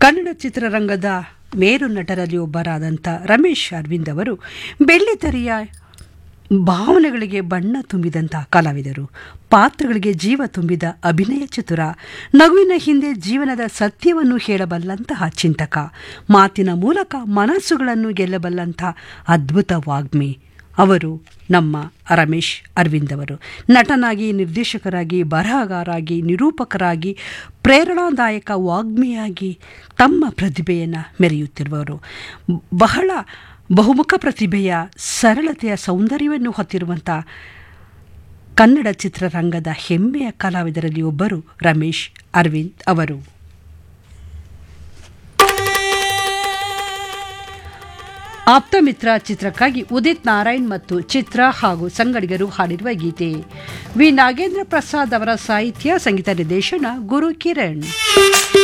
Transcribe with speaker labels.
Speaker 1: ಕನ್ನಡ ಚಿತ್ರರಂಗದ ಮೇರು ನಟರಲ್ಲಿ ಒಬ್ಬರಾದಂಥ ರಮೇಶ್ ಅರವಿಂದ್ ಅವರು ಬೆಳ್ಳಿತೆರೆಯ ಭಾವನೆಗಳಿಗೆ ಬಣ್ಣ ತುಂಬಿದಂಥ ಕಲಾವಿದರು ಪಾತ್ರಗಳಿಗೆ ಜೀವ ತುಂಬಿದ ಅಭಿನಯ ಚತುರ ನಗುವಿನ ಹಿಂದೆ ಜೀವನದ ಸತ್ಯವನ್ನು ಹೇಳಬಲ್ಲಂತಹ ಚಿಂತಕ ಮಾತಿನ ಮೂಲಕ ಮನಸ್ಸುಗಳನ್ನು ಗೆಲ್ಲಬಲ್ಲಂಥ ಅದ್ಭುತ ವಾಗ್ಮಿ ಅವರು ನಮ್ಮ ರಮೇಶ್ ಅರವಿಂದ್ ಅವರು ನಟನಾಗಿ ನಿರ್ದೇಶಕರಾಗಿ ಬರಹಗಾರಾಗಿ ನಿರೂಪಕರಾಗಿ ಪ್ರೇರಣಾದಾಯಕ ವಾಗ್ಮಿಯಾಗಿ ತಮ್ಮ ಪ್ರತಿಭೆಯನ್ನು ಮೆರೆಯುತ್ತಿರುವವರು ಬಹಳ ಬಹುಮುಖ ಪ್ರತಿಭೆಯ ಸರಳತೆಯ ಸೌಂದರ್ಯವನ್ನು ಹೊತ್ತಿರುವಂಥ ಕನ್ನಡ ಚಿತ್ರರಂಗದ ಹೆಮ್ಮೆಯ ಕಲಾವಿದರಲ್ಲಿ ಒಬ್ಬರು ರಮೇಶ್ ಅರವಿಂದ್ ಅವರು ಆಪ್ತಮಿತ್ರ ಚಿತ್ರಕ್ಕಾಗಿ ಉದಿತ್ ನಾರಾಯಣ್ ಮತ್ತು ಚಿತ್ರ ಹಾಗೂ ಸಂಗಡಿಗರು ಹಾಡಿರುವ ಗೀತೆ ವಿ ನಾಗೇಂದ್ರ ಪ್ರಸಾದ್ ಅವರ ಸಾಹಿತ್ಯ ಸಂಗೀತ ನಿರ್ದೇಶನ ಗುರು ಕಿರಣ್